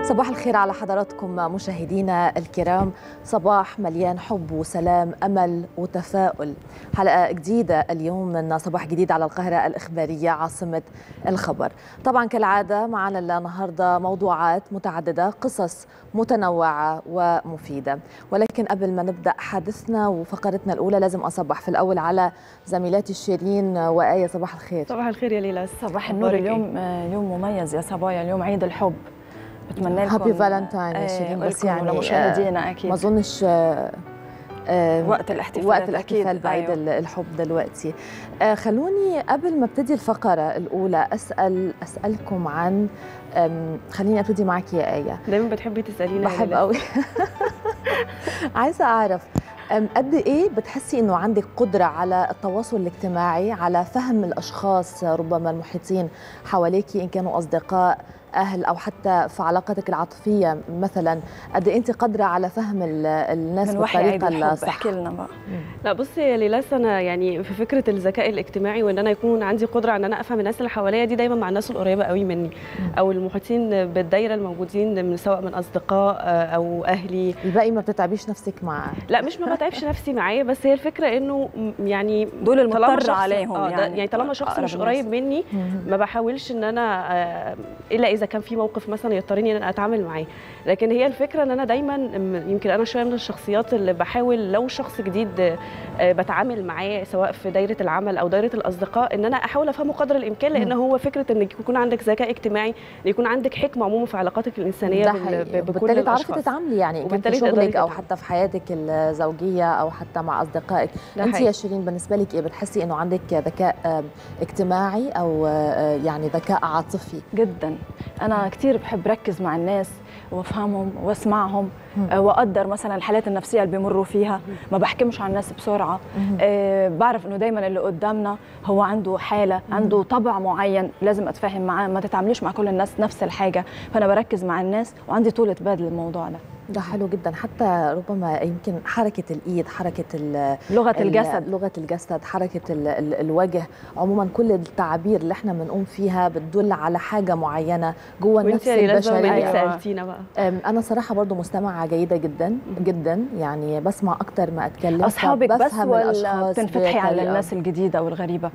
صباح الخير على حضراتكم مشاهدينا الكرام صباح مليان حب وسلام أمل وتفاؤل حلقة جديدة اليوم من صباح جديد على القاهرة الإخبارية عاصمة الخبر طبعا كالعادة معنا النهاردة موضوعات متعددة قصص متنوعة ومفيدة ولكن قبل ما نبدأ حدثنا وفقرتنا الأولى لازم أصبح في الأول على زميلاتي شيرين وآية صباح الخير صباح الخير يا ليلى صباح النور اليوم يوم مميز يا صبايا اليوم عيد الحب بتمنى لكم هابي فالنتاين يا شيرين بس يعني لمشاهدينا اكيد ما اظنش وقت الاحتفال وقت الاحتفال بعيد أيوه. الحب دلوقتي آه خلوني قبل ما ابتدي الفقره الاولى اسال اسالكم عن خليني ابتدي معك يا ايه دايما بتحبي تسالينا بحب قوي عايزه اعرف قد ايه بتحسي انه عندك قدره على التواصل الاجتماعي على فهم الاشخاص ربما المحيطين حواليك ان كانوا اصدقاء اهل او حتى في علاقتك العاطفيه مثلا قد انت قادره على فهم الناس من بالطريقه الصح احكي لنا بقى لا بصي يا ليلاس انا يعني في فكره الذكاء الاجتماعي وان انا يكون عندي قدره ان انا افهم الناس اللي حواليا دي دايما مع الناس القريبه قوي مني او المحيطين بالدايره الموجودين من سواء من اصدقاء او اهلي الباقي ما بتتعبيش نفسك معاه لا مش ما بتعبش نفسي معاه بس هي الفكره انه يعني دول المضطر عليهم آه يعني, يعني طالما شخص مش قريب مني ما بحاولش ان انا الا اذا كان في موقف مثلا يضطرني ان انا اتعامل معاه لكن هي الفكره ان انا دايما يمكن انا شويه من الشخصيات اللي بحاول لو شخص جديد بتعامل معاه سواء في دايره العمل او دايره الاصدقاء ان انا احاول افهمه قدر الامكان لان هو فكره ان يكون عندك ذكاء اجتماعي ان يكون عندك حكمه عموما في علاقاتك الانسانيه بكل تعرفي تتعاملي يعني كان في شغلك او حتى في حياتك الزوجيه او حتى مع اصدقائك انت يا شيرين بالنسبه لك ايه بتحسي انه عندك ذكاء اجتماعي او يعني ذكاء عاطفي جدا انا كثير بحب ركز مع الناس وافهمهم واسمعهم واقدر مثلا الحالات النفسيه اللي بيمروا فيها ما بحكمش على الناس بسرعه أه بعرف انه دايما اللي قدامنا هو عنده حاله عنده طبع معين لازم اتفاهم معاه ما تتعامليش مع كل الناس نفس الحاجه فانا بركز مع الناس وعندي طولة بال للموضوع ده ده حلو جدا حتى ربما يمكن حركه الايد حركه لغه الجسد لغه الجسد حركه ال ال الوجه عموما كل التعابير اللي احنا بنقوم فيها بتدل على حاجه معينه جوه النفس البشريه سالتينا بقى انا صراحه برضو مستمعه جيده جدا جدا يعني بسمع اكتر ما اتكلم اصحابك بس ولا بتنفتحي على الناس الجديده والغريبه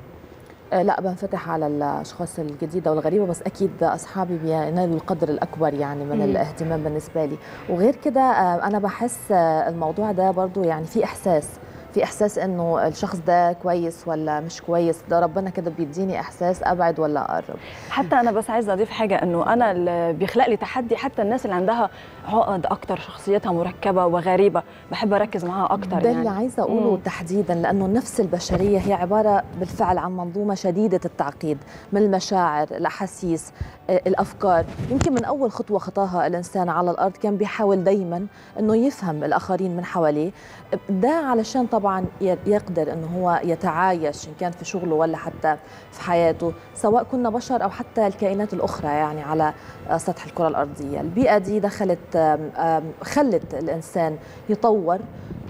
لا بنفتح على الاشخاص الجديده والغريبه بس اكيد اصحابي بينالوا القدر الاكبر يعني من م. الاهتمام بالنسبه لي وغير كده انا بحس الموضوع ده برضو يعني في احساس في احساس انه الشخص ده كويس ولا مش كويس ده ربنا كده بيديني احساس ابعد ولا اقرب حتى انا بس عايزه اضيف حاجه انه انا اللي بيخلق لي تحدي حتى الناس اللي عندها عقد اكتر شخصيتها مركبه وغريبه بحب اركز معاها اكتر ده يعني. اللي عايزه اقوله مم. تحديدا لانه النفس البشريه هي عباره بالفعل عن منظومه شديده التعقيد من المشاعر الاحاسيس الافكار يمكن من اول خطوه خطاها الانسان على الارض كان بيحاول دايما انه يفهم الاخرين من حواليه ده علشان طبعا يقدر انه هو يتعايش ان كان في شغله ولا حتى في حياته سواء كنا بشر او حتى الكائنات الاخرى يعني على سطح الكره الارضيه البيئه دي دخلت خلت الانسان يطور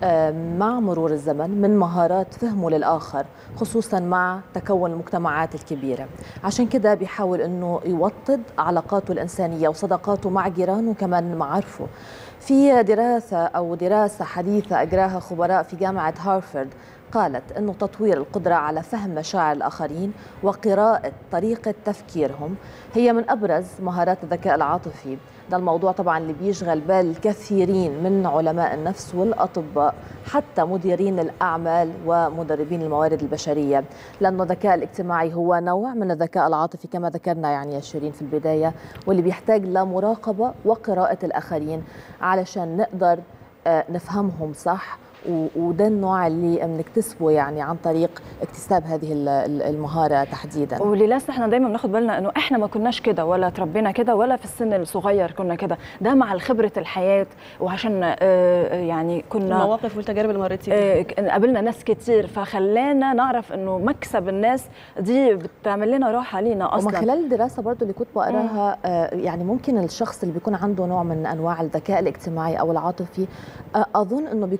مع مرور الزمن من مهارات فهمه للآخر خصوصا مع تكون المجتمعات الكبيرة عشان كده بيحاول أنه يوطد علاقاته الإنسانية وصداقاته مع جيرانه كمان معارفه في دراسة أو دراسة حديثة أجراها خبراء في جامعة هارفارد قالت أنه تطوير القدرة على فهم مشاعر الآخرين وقراءة طريقة تفكيرهم هي من أبرز مهارات الذكاء العاطفي ده الموضوع طبعا اللي بيشغل بال الكثيرين من علماء النفس والأطباء حتى مديرين الأعمال ومدربين الموارد البشرية لأنه الذكاء الاجتماعي هو نوع من الذكاء العاطفي كما ذكرنا يعني يا شيرين في البداية واللي بيحتاج لمراقبة وقراءة الآخرين علشان نقدر نفهمهم صح وده النوع اللي بنكتسبه يعني عن طريق اكتساب هذه المهاره تحديدا وللاسف احنا دايما بناخد بالنا انه احنا ما كناش كده ولا تربينا كده ولا في السن الصغير كنا كده ده مع خبره الحياه وعشان يعني كنا المواقف والتجارب اللي مريتي قابلنا ناس كتير فخلانا نعرف انه مكسب الناس دي بتعمل لنا راحه لينا اصلا ومن خلال الدراسه برضو اللي كنت بقراها يعني ممكن الشخص اللي بيكون عنده نوع من انواع الذكاء الاجتماعي او العاطفي اظن انه بيكون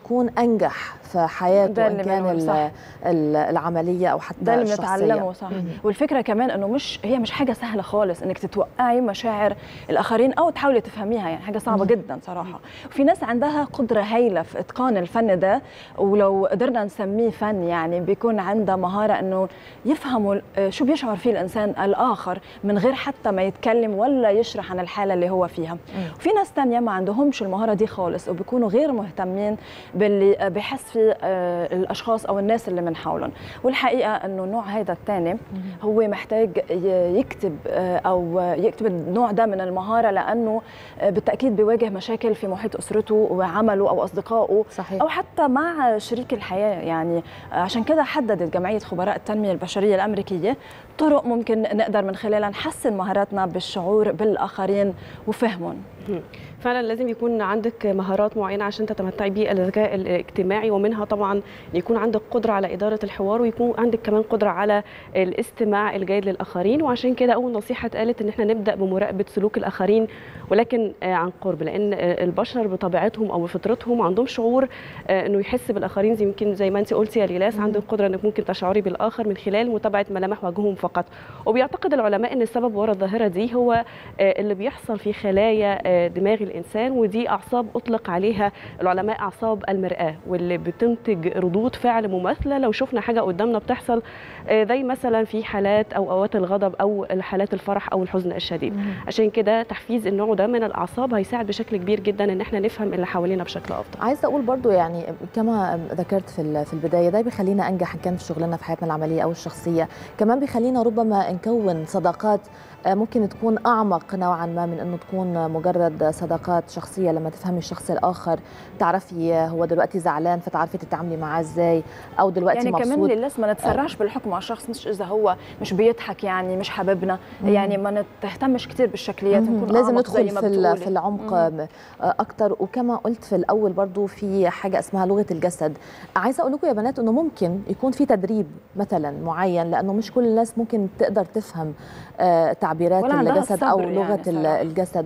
ينجح في حياته ان كان العمليه او حتى ده اللي بنتعلمه صح والفكره كمان انه مش هي مش حاجه سهله خالص انك تتوقعي مشاعر الاخرين او تحاولي تفهميها يعني حاجه صعبه جدا صراحه وفي ناس عندها قدره هايله في اتقان الفن ده ولو قدرنا نسميه فن يعني بيكون عندها مهاره انه يفهموا شو بيشعر فيه الانسان الاخر من غير حتى ما يتكلم ولا يشرح عن الحاله اللي هو فيها وفي ناس تانية ما عندهمش المهاره دي خالص وبيكونوا غير مهتمين باللي بحس فيه الاشخاص او الناس اللي من حولهم والحقيقه انه النوع هذا الثاني هو محتاج يكتب او يكتب النوع ده من المهاره لانه بالتاكيد بيواجه مشاكل في محيط اسرته وعمله او اصدقائه صحيح. او حتى مع شريك الحياه يعني عشان كده حددت جمعيه خبراء التنميه البشريه الامريكيه طرق ممكن نقدر من خلالها نحسن مهاراتنا بالشعور بالاخرين وفهمهم فعلا لازم يكون عندك مهارات معينه عشان تتمتعي بالذكاء الاجتماعي ومنها طبعا يكون عندك قدره على اداره الحوار ويكون عندك كمان قدره على الاستماع الجيد للاخرين وعشان كده اول نصيحه اتقالت ان احنا نبدا بمراقبه سلوك الاخرين ولكن عن قرب لان البشر بطبيعتهم او بفطرتهم ما عندهم شعور انه يحس بالاخرين زي يمكن زي ما انت قلتي يا ليلاس عندك قدره انك ممكن تشعري بالاخر من خلال متابعه ملامح وجههم فقط وبيعتقد العلماء ان السبب وراء الظاهره دي هو اللي بيحصل في خلايا دماغ الانسان ودي اعصاب اطلق عليها العلماء اعصاب المراه واللي بتنتج ردود فعل مماثله لو شفنا حاجه قدامنا بتحصل زي مثلا في حالات او اوقات الغضب او حالات الفرح او الحزن الشديد عشان كده تحفيز النوع ده من الاعصاب هيساعد بشكل كبير جدا ان احنا نفهم اللي حوالينا بشكل افضل عايزه اقول برضو يعني كما ذكرت في في البدايه ده بيخلينا انجح ان كان في شغلنا في حياتنا العمليه او الشخصيه كمان بيخلينا ربما نكون صداقات ممكن تكون اعمق نوعا ما من انه تكون مجرد صداقات شخصيه لما تفهمي الشخص الاخر تعرفي هو دلوقتي زعلان فتعرفي تتعاملي معاه ازاي او دلوقتي يعني مبسوط كمان للناس ما نتسرعش بالحكم على الشخص مش اذا هو مش بيضحك يعني مش حبيبنا يعني ما نهتمش كثير بالشكليات نكون لازم ندخل في في العمق مم. اكتر وكما قلت في الاول برضو في حاجه اسمها لغه الجسد عايزه اقول لكم يا بنات انه ممكن يكون في تدريب مثلا معين لانه مش كل الناس ممكن تقدر تفهم تعبيرات الجسد او لغه يعني الجسد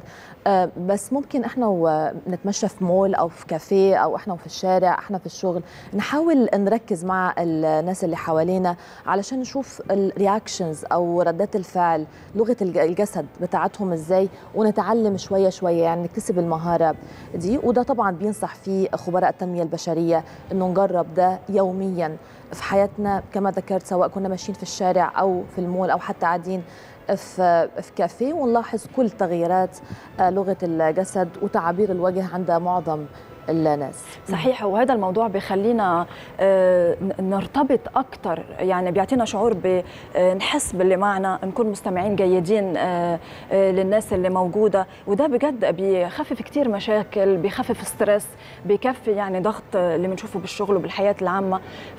بس ممكن احنا ونتمشى في مول او في كافيه او احنا في الشارع احنا في الشغل نحاول نركز مع الناس اللي حوالينا علشان نشوف الرياكشنز او ردات الفعل لغه الجسد بتاعتهم ازاي ونتعلم شويه شويه يعني نكتسب المهاره دي وده طبعا بينصح فيه خبراء التنميه البشريه انه نجرب ده يوميا في حياتنا كما ذكرت سواء كنا ماشيين في الشارع او في المول او حتى قاعدين في في كافيه ونلاحظ كل تغييرات لغه الجسد وتعابير الوجه عند معظم الناس صحيح وهذا الموضوع بيخلينا نرتبط اكثر يعني بيعطينا شعور بنحس باللي معنا نكون مستمعين جيدين للناس اللي موجوده وده بجد بيخفف كثير مشاكل بيخفف ستريس بيكفي يعني ضغط اللي بنشوفه بالشغل وبالحياه العامه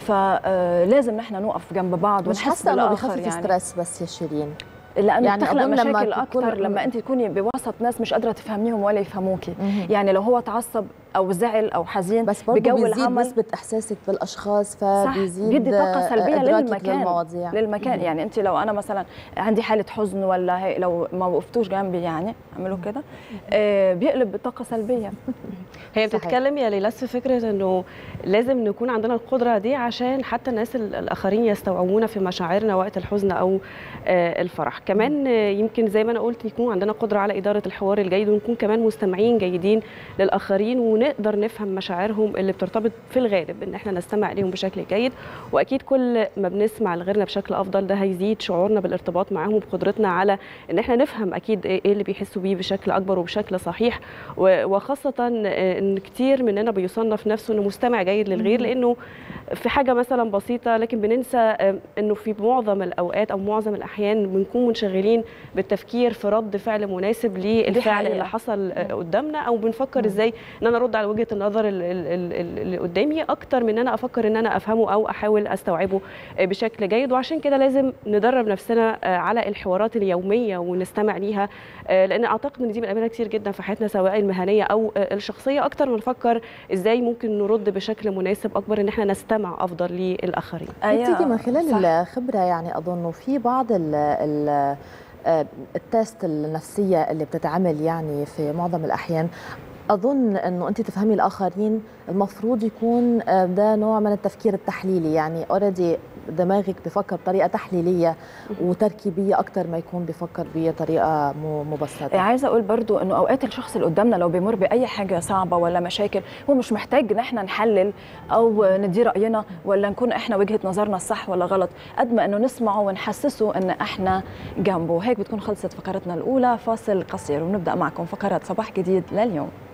فلازم نحن نوقف جنب بعض ونحس حاسه انه بيخفف يعني. ستريس بس يا شيرين لانه يعني بتخلق مشاكل اكثر لما انت تكوني بوسط ناس مش قادره تفهميهم ولا يفهموكي يعني لو هو تعصب او زعل او حزين بس برضه بجو بيزيد العمل نسبه احساسك بالاشخاص فبيزيد بيدي طاقه سلبيه للمكان للمواضيع. للمكان يعني انت لو انا مثلا عندي حاله حزن ولا هي لو ما وقفتوش جنبي يعني اعملوا كده آه بيقلب بطاقه سلبيه هي بتتكلم يا ليلاس في فكره انه لازم نكون عندنا القدره دي عشان حتى الناس الاخرين يستوعبونا في مشاعرنا وقت الحزن او آه الفرح كمان يمكن زي ما انا قلت يكون عندنا قدره على اداره الحوار الجيد ونكون كمان مستمعين جيدين للاخرين ونقدر نفهم مشاعرهم اللي بترتبط في الغالب ان احنا نستمع اليهم بشكل جيد واكيد كل ما بنسمع لغيرنا بشكل افضل ده هيزيد شعورنا بالارتباط معاهم وبقدرتنا على ان احنا نفهم اكيد ايه اللي بيحسوا بيه بشكل اكبر وبشكل صحيح وخاصه ان كتير مننا بيصنف نفسه انه مستمع جيد للغير لانه في حاجه مثلا بسيطه لكن بننسى انه في معظم الاوقات او معظم الاحيان بنكون منشغلين بالتفكير في رد فعل مناسب للفعل اللي حصل قدامنا او بنفكر ازاي ان انا ارد على وجهه النظر اللي قدامي اكتر من ان انا افكر ان انا افهمه او احاول استوعبه بشكل جيد وعشان كده لازم ندرب نفسنا على الحوارات اليوميه ونستمع ليها لان اعتقد ان دي بنقابلها كتير جدا في حياتنا سواء المهنيه او الشخصيه اكتر ما نفكر ازاي ممكن نرد بشكل مناسب اكبر ان احنا نستمع افضل للاخرين بتيجي من خلال صح. الخبره يعني اظن في بعض ال ال التست النفسيه اللي بتتعمل يعني في معظم الاحيان اظن انه انت تفهمي الاخرين المفروض يكون ده نوع من التفكير التحليلي يعني اوريدي دماغك بفكر بطريقه تحليليه وتركيبيه اكثر ما يكون بفكر بطريقه مبسطه عايزه اقول برضو انه اوقات الشخص اللي قدامنا لو بيمر باي حاجه صعبه ولا مشاكل هو مش محتاج ان احنا نحلل او ندي راينا ولا نكون احنا وجهه نظرنا الصح ولا غلط قد ما انه نسمعه ونحسسه ان احنا جنبه هيك بتكون خلصت فقرتنا الاولى فاصل قصير ونبدا معكم فقرات صباح جديد لليوم